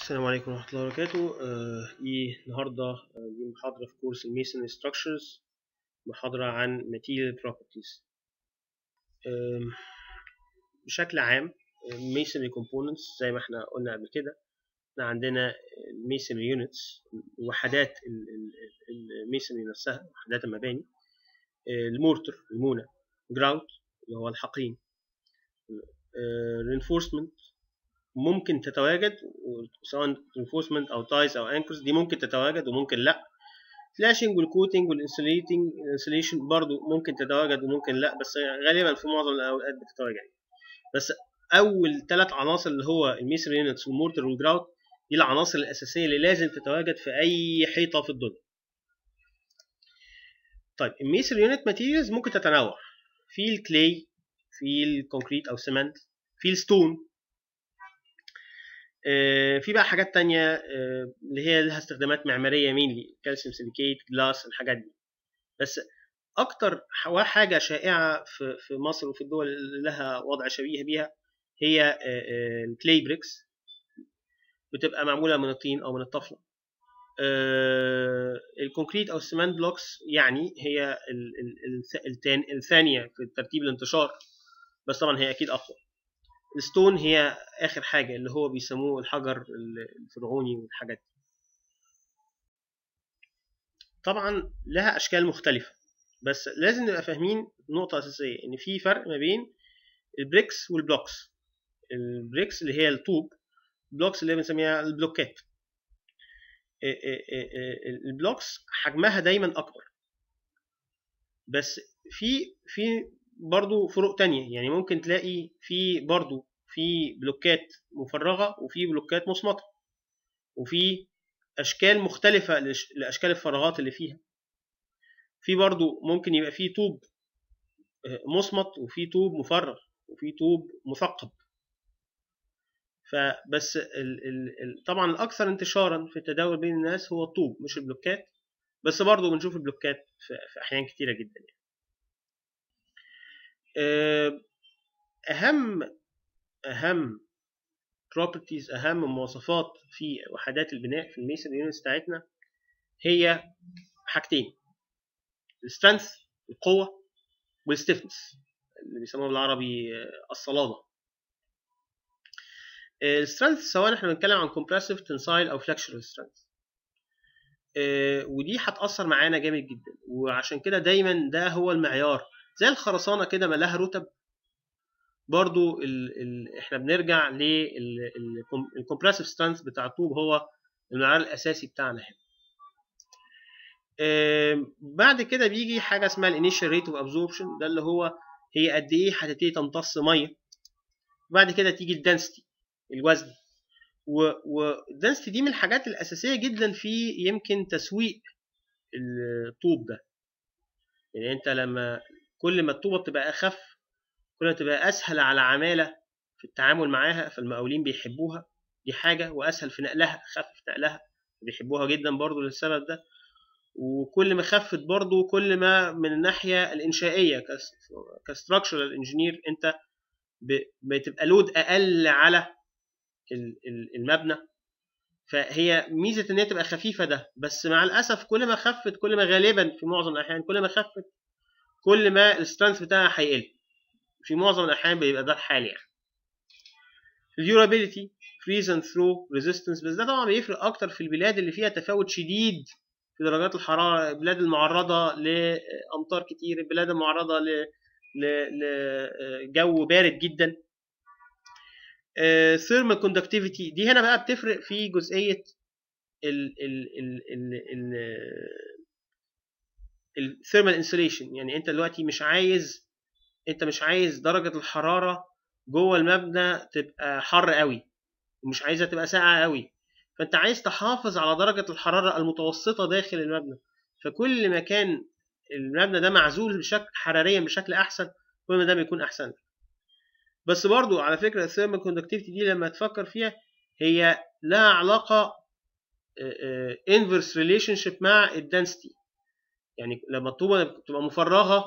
السلام عليكم ورحمة الله وبركاته آه، دي النهاردة آه، دي محاضرة في كورس الميسون ستراكشرز محاضرة عن material properties آم، بشكل عام الميسونري components زي ما احنا قلنا قبل كده احنا عندنا الميسونري يونتس وحدات الميسونري نفسها وحدات المباني آه، المورتر المونة جراوت اللي هو الحقيم reinforcement ممكن تتواجد سواء reinforcement او تايز او انكرز دي ممكن تتواجد وممكن لا فلاشنج والكوتنج والانسوليتنج الانسوليشن برضو ممكن تتواجد وممكن لا بس غالبا في معظم الاوقات بتتواجد بس اول ثلاث عناصر اللي هو الميسر يونتس والمورتر والجراوت دي العناصر الاساسيه اللي لازم تتواجد في اي حيطه في الدنيا طيب الميسر يونت ماتيريالز ممكن تتنوع في الكلاي في الكونكريت او سمنت في الستون في بقى حاجات تانية اللي هي لها استخدامات معمارية مينلي كالسيوم سيليكيت جلاس الحاجات دي بس أكتر حاجة شائعة في في مصر وفي الدول اللي لها وضع شبيه بيها هي الكلاي بريكس بتبقى معمولة من الطين أو من الطفلة الكونكريت أو السمنت بلوكس يعني هي الثانية في ترتيب الانتشار بس طبعا هي أكيد أقوى الستون هي اخر حاجه اللي هو بيسموه الحجر الفرعوني والحاجات دي طبعا لها اشكال مختلفه بس لازم نبقى فاهمين نقطه اساسيه ان في فرق ما بين البريكس والبلوكس البريكس اللي هي الطوب البلوكس اللي بنسميها البلوكات البلوكس حجمها دايما اكبر بس في في برضو فروق تانية يعني ممكن تلاقي في برضو في بلوكات مفرغة وفي بلوكات مصمتة وفي أشكال مختلفة لأشكال الفراغات اللي فيها في برضو ممكن يبقى في طوب مصمت وفي طوب مفرغ وفي طوب مثقب فبس ال ال طبعا الأكثر انتشارا في التداول بين الناس هو الطوب مش البلوكات بس برضو بنشوف البلوكات في أحيان كتيرة جدا يعني. اهم اهم properties اهم مواصفات في وحدات البناء في الميسن يونتس بتاعتنا هي حاجتين السترينث القوه والستيفنس اللي بيسموها بالعربي الصلابه السترينث سواء احنا بنتكلم عن compressive tensile او flexural strength ودي هتاثر معانا جامد جدا وعشان كده دايما ده هو المعيار زي الخرسانه كده ما لها رتب برضو ال ال احنا بنرجع للكمبرسيف سترينث بتاع الطوب هو المعيار الاساسي بتاعنا هنا آه بعد كده بيجي حاجه اسمها الانيشال ريت اوف ابزوربشن ده اللي هو هي قد ايه هتبتدي تمتص ميه بعد كده تيجي الدنسيتي الوزن والدنسيتي دي من الحاجات الاساسيه جدا في يمكن تسويق الطوب ده يعني انت لما كل ما الطوبه بتبقى اخف كل ما تبقى اسهل على عماله في التعامل معاها فالمقاولين بيحبوها دي حاجه واسهل في نقلها خف في نقلها بيحبوها جدا برضو للسبب ده وكل ما خفت برضو كل ما من الناحيه الانشائيه كستراكشرال انجينير انت بتبقى لود اقل على المبنى فهي ميزه ان هي تبقى خفيفه ده بس مع الاسف كل ما خفت كل ما غالبا في معظم الاحيان كل ما خفت كل ما السترينث بتاعها هيقل في معظم الاحيان بيبقى ده الحال يعني الديورابيلتي فريز اند ثرو ريزيستنس بس ده طبعا بيفرق اكتر في البلاد اللي فيها تفاوت شديد في درجات الحراره البلاد المعرضه لامطار كتير البلاد المعرضه ل لجو بارد جدا ثيرمال كوندكتيفيتي دي هنا بقى بتفرق في جزئيه ال ال ال ال ال الثيرمال انسوليشن يعني انت دلوقتي مش عايز انت مش عايز درجه الحراره جوه المبنى تبقى حر قوي ومش عايزها تبقى ساقعه قوي فانت عايز تحافظ على درجه الحراره المتوسطه داخل المبنى فكل ما كان المبنى ده معزول بشكل حراريا بشكل احسن كل ما ده بيكون احسن بس برضو على فكره الثيرمال كوندكتيفيتي دي لما تفكر فيها هي لها علاقه انفرس ريليشن شيب مع الدنسيتي يعني لما الطوبه بتبقى مفرغه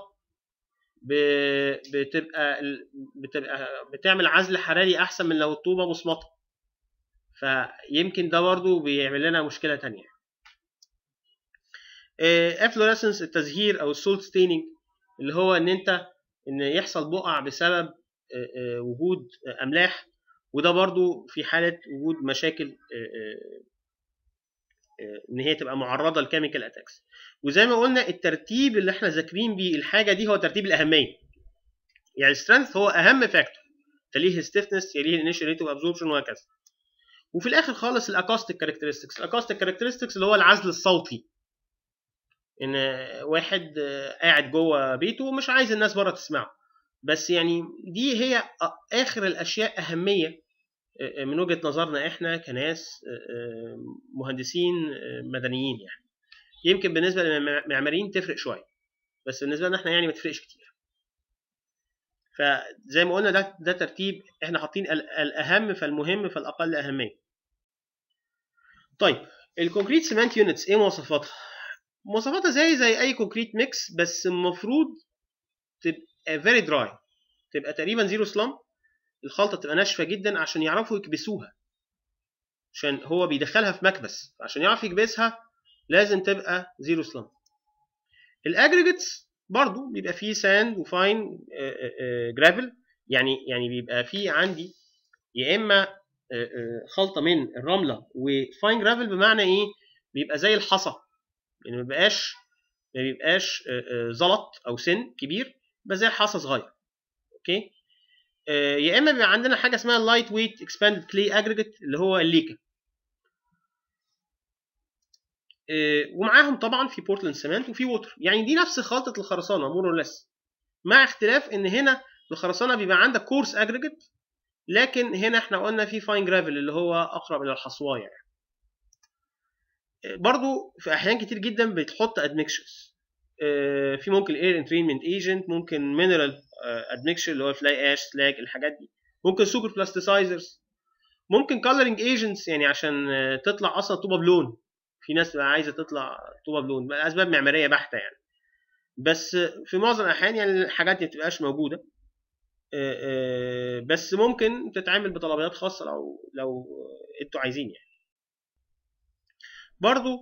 بتبقى بتبقى بتعمل عزل حراري احسن من لو الطوبه مصمته فيمكن ده برضو بيعمل لنا مشكله تانية افلوريسنس التزهير او السولت ستيننج اللي هو ان انت ان يحصل بقع بسبب وجود املاح وده برضو في حاله وجود مشاكل ان هي تبقى معرضه لكيميكال اتاكس وزي ما قلنا الترتيب اللي احنا ذاكرين بيه الحاجه دي هو ترتيب الاهميه يعني السترينث هو اهم فاكتور تليه ستيفنس يليه الانيشال ريت اوف ابزوربشن وهكذا وفي الاخر خالص الاكاستيك كاركترستكس الاكاستيك كاركترستكس اللي هو العزل الصوتي ان واحد قاعد جوه بيته ومش عايز الناس بره تسمعه بس يعني دي هي اخر الاشياء اهميه من وجهه نظرنا احنا كناس مهندسين مدنيين يعني يمكن بالنسبه للمعماريين تفرق شويه بس بالنسبه لنا احنا يعني ما تفرقش كتير فزي ما قلنا ده ده ترتيب احنا حاطين الاهم فالمهم فالاقل اهميه طيب الكونكريت سيمنت يونتس ايه مواصفاتها مواصفاتها زي زي اي كونكريت ميكس بس المفروض تبقى فيري دراي تبقى تقريبا زيرو سلام الخلطه تبقى ناشفه جدا عشان يعرفوا يكبسوها عشان هو بيدخلها في مكبس عشان يعرف يكبسها لازم تبقى زيرو سلام الاجريجيتس برضو بيبقى فيه ساند وفاين جرافل يعني يعني بيبقى فيه عندي يا اما خلطه من الرمله وفاين جرافل بمعنى ايه بيبقى زي الحصى يعني ما بيبقاش ما بيبقاش زلط او سن كبير بيبقى زي حصى صغير اوكي يا اما بيبقى عندنا حاجه اسمها اللايت ويت اكسباندد كلي اجريجيت اللي هو الليكا ومعاهم طبعا في بورتلاند سيمنت وفي ووتر يعني دي نفس خلطه الخرسانه مور لس مع اختلاف ان هنا الخرسانه بيبقى عندك كورس اجريجيت لكن هنا احنا قلنا في فاين جرافل اللي هو اقرب الى الحصوايه يعني. برضو في احيان كتير جدا بتحط ادمكشرز في ممكن اير انترينمنت ايجنت ممكن مينرال ادمكشر اللي هو فلاي اش سلاج الحاجات دي ممكن سوبر بلاستيسايزرز ممكن كولرنج ايجنتس يعني عشان تطلع اصلا طوبه بلون في ناس بقى عايزه تطلع طوبه بلون اسباب معماريه بحته يعني بس في معظم الاحيان يعني الحاجات دي ما بتبقاش موجوده بس ممكن تتعمل بطلبيات خاصه لو لو انتوا عايزين يعني برضو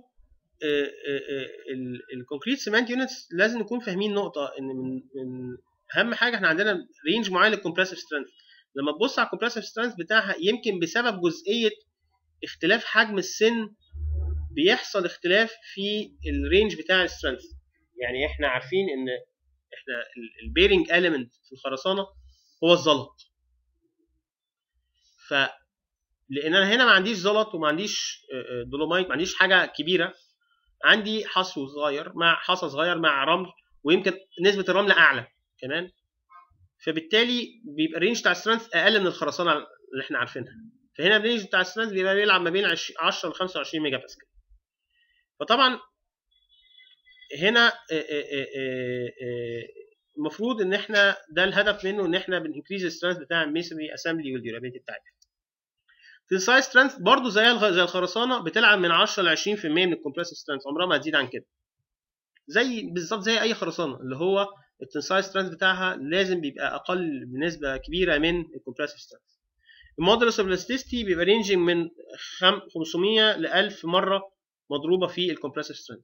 الكونكريت سيمنت يونتس لازم نكون فاهمين نقطه ان من من اهم حاجه احنا عندنا رينج معين للكومبريسيف سترينث لما تبص على الكومبريسيف سترينث بتاعها يمكن بسبب جزئيه اختلاف حجم السن بيحصل اختلاف في الرينج بتاع السترينث يعني احنا عارفين ان احنا البيرنج اليمنت في الخرسانه هو الزلط ف لان انا هنا ما عنديش زلط وما عنديش دولومايت ما عنديش حاجه كبيره عندي حصو صغير مع حصى صغير مع رمل ويمكن نسبه الرمل اعلى كمان فبالتالي بيبقى الرينج بتاع السترينث اقل من الخرسانه اللي احنا عارفينها فهنا الرينج بتاع السترينث بيبقى بيلعب ما بين 10 ل 25 ميجا باسكال فطبعا هنا المفروض ان احنا ده الهدف منه ان احنا بنكريز السترينث بتاع الميسري اسامبلي والديورابيلتي بتاعتها تنسايل سترينث برضه زي زي الخرسانه بتلعب من 10 ل 20% من الكومبريسيف سترينث عمرها ما هتزيد عن كده زي بالظبط زي اي خرسانه اللي هو التنسايل سترينث بتاعها لازم بيبقى اقل بنسبه كبيره من الكومبريسيف سترينث المودولس اوف الاستيستي بيبقى رينجنج من 500 ل 1000 مره مضروبه في الكومبريسيف سترينث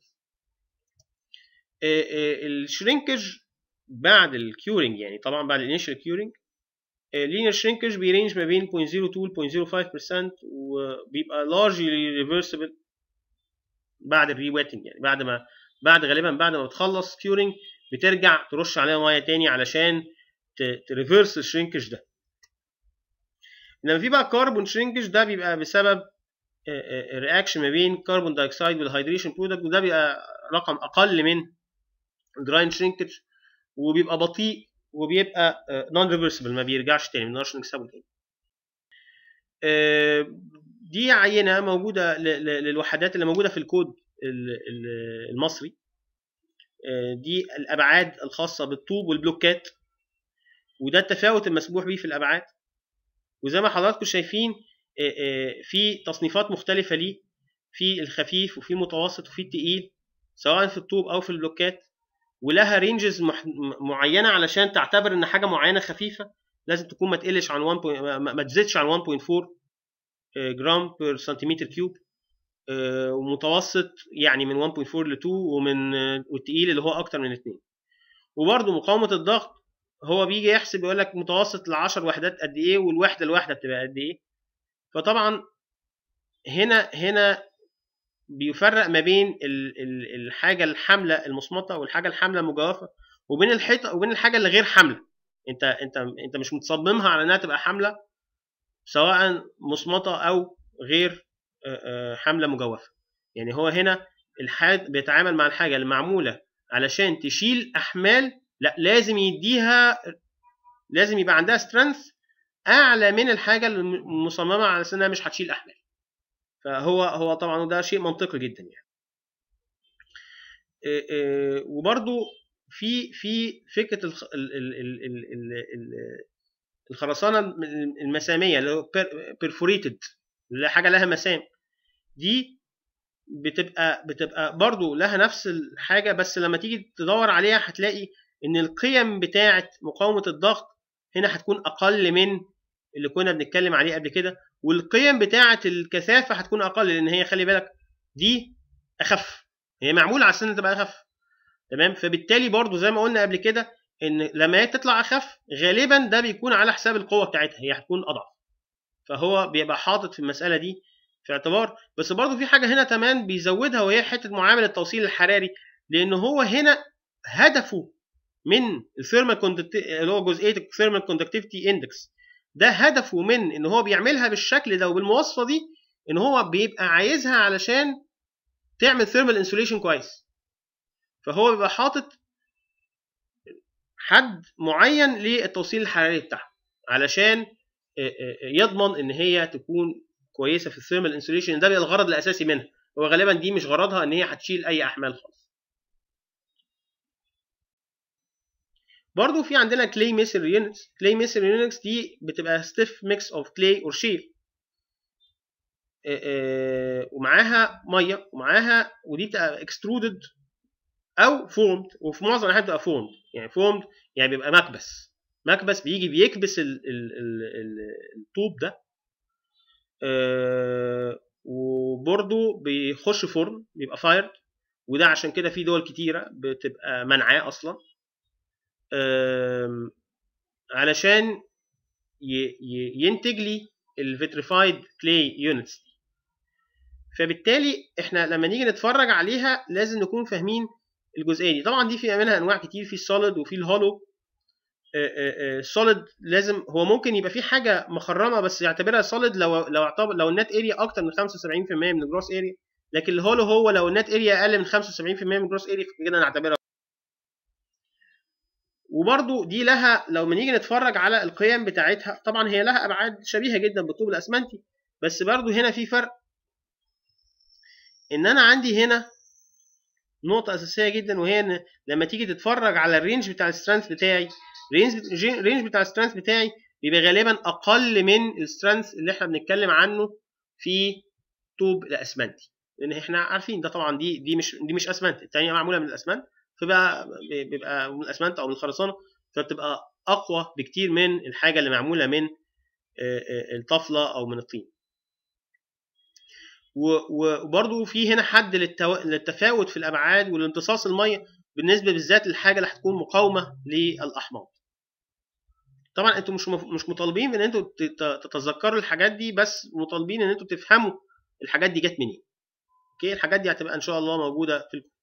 الشرينكج بعد الكيورنج يعني طبعا بعد الانيشال كيورنج لينير شرينكج بيرينج ما بين 0.02 ل 0.05% وبيبقى لارجلي ريفرسبل بعد الري ويتنج يعني بعد ما بعد غالبا بعد ما بتخلص كيورنج بترجع ترش عليها ميه تاني علشان تريفرس الشرينكج ده لما في بقى كاربون شرينكج ده بيبقى بسبب رياكشن ما بين كربون دايوكسيد والهيدريشن برودكت وده بيبقى رقم اقل من الدراين شرينكج وبيبقى بطيء وبيبقى نون ريفرسبل ما بيرجعش تاني ما نقدرش نكسبه تاني دي عينه موجوده للوحدات اللي موجوده في الكود المصري دي الابعاد الخاصه بالطوب والبلوكات وده التفاوت المسموح به في الابعاد وزي ما حضراتكم شايفين في تصنيفات مختلفه ليه في الخفيف وفي المتوسط وفي التقيل سواء في الطوب او في البلوكات ولها رينجز معينه علشان تعتبر ان حاجه معينه خفيفه لازم تكون ما تقلش عن 1 ما تزيدش عن 1.4 جرام بير سنتيمتر كيوب ومتوسط يعني من 1.4 ل 2 ومن والتقيل اللي هو اكتر من 2 وبرده مقاومه الضغط هو بيجي يحسب يقول لك متوسط ل 10 وحدات قد ايه والوحده الواحده بتبقى قد ايه فطبعا هنا هنا بيفرق ما بين الحاجه الحامله المصمته والحاجه الحامله المجوفه وبين الحيطه وبين الحاجه اللي غير حامله انت انت انت مش متصممها على انها تبقى حامله سواء مصمته او غير حامله مجوفه يعني هو هنا الحاد بيتعامل مع الحاجه اللي معموله علشان تشيل احمال لا لازم يديها لازم يبقى عندها سترينث اعلى من الحاجه المصممه على انها مش هتشيل احمال فهو هو طبعا ده شيء منطقي جدا يعني وبرده في في فكره الخرسانه المساميه اللي هو بيرفوريتد اللي حاجه لها مسام دي بتبقى بتبقى برضو لها نفس الحاجه بس لما تيجي تدور عليها هتلاقي ان القيم بتاعه مقاومه الضغط هنا هتكون اقل من اللي كنا بنتكلم عليه قبل كده والقيم بتاعه الكثافه هتكون اقل لان هي خلي بالك دي اخف هي معموله على السن تبقى اخف تمام فبالتالي برضو زي ما قلنا قبل كده ان لما هي تطلع اخف غالبا ده بيكون على حساب القوه بتاعتها هي هتكون اضعف فهو بيبقى حاطط في المساله دي في اعتبار بس برضو في حاجه هنا كمان بيزودها وهي حته معامل التوصيل الحراري لان هو هنا هدفه من الثيرمال اللي هو جزئيه الثيرمال كوندكتيفيتي اندكس ده هدفه من ان هو بيعملها بالشكل ده وبالمواصفه دي ان هو بيبقى عايزها علشان تعمل ثيرمال انسوليشن كويس فهو بيبقى حاطط حد معين للتوصيل الحراري بتاعها علشان يضمن ان هي تكون كويسه في الثيرمال انسوليشن ده بيبقى الغرض الاساسي منها هو غالبا دي مش غرضها ان هي هتشيل اي احمال خالص برضو في عندنا كلاي ميسر يونتس كلاي ميسر يونتس دي بتبقى ستيف ميكس اوف كلاي اور شيل ومعاها ميه ومعاها ودي بتبقى اكسترودد او فورمد وفي معظم الحالات بتبقى فورمد يعني فورمد يعني بيبقى مكبس مكبس بيجي بيكبس ال ال ال ال الطوب ده آه وبرضه بيخش فرن بيبقى فايرد وده عشان كده في دول كتيره بتبقى منعاه اصلا آه علشان ينتج لي الفيتريفايد كلاي يونتس فبالتالي احنا لما نيجي نتفرج عليها لازم نكون فاهمين الجزئيه دي طبعا دي في منها انواع كتير في السوليد وفي الهولو السوليد لازم هو ممكن يبقى في حاجه مخرمه بس يعتبرها سوليد لو لو اعتبر لو النت اريا اكتر من 75% من الجروس اريا لكن الهولو هو لو النت اريا اقل من 75% من الجروس اريا فكده نعتبرها وبرضو دي لها لو بنيجي نتفرج على القيم بتاعتها طبعا هي لها ابعاد شبيهه جدا بالطوب الاسمنتي بس برضو هنا في فرق ان انا عندي هنا نقطة أساسية جدا وهي إن لما تيجي تتفرج على الرينج بتاع السترينث بتاعي الرينج الرينج بتاع السترينث بتاعي بيبقى غالبا أقل من السترينث اللي إحنا بنتكلم عنه في طوب الأسمنتي لأن إحنا عارفين ده طبعا دي دي مش دي مش أسمنت التانية معمولة من الأسمنت فبقى بيبقى من الأسمنت أو من الخرسانة فبتبقى أقوى بكتير من الحاجة اللي معمولة من الطفلة أو من الطين وبرضه في هنا حد للتو... للتفاوت في الابعاد والامتصاص الميه بالنسبه بالذات للحاجه اللي هتكون مقاومه للاحماض طبعا انتوا مش مش مطالبين ان انتوا تتذكروا الحاجات دي بس مطالبين ان انتوا تفهموا الحاجات دي جت منين اوكي الحاجات دي هتبقى ان شاء الله موجوده في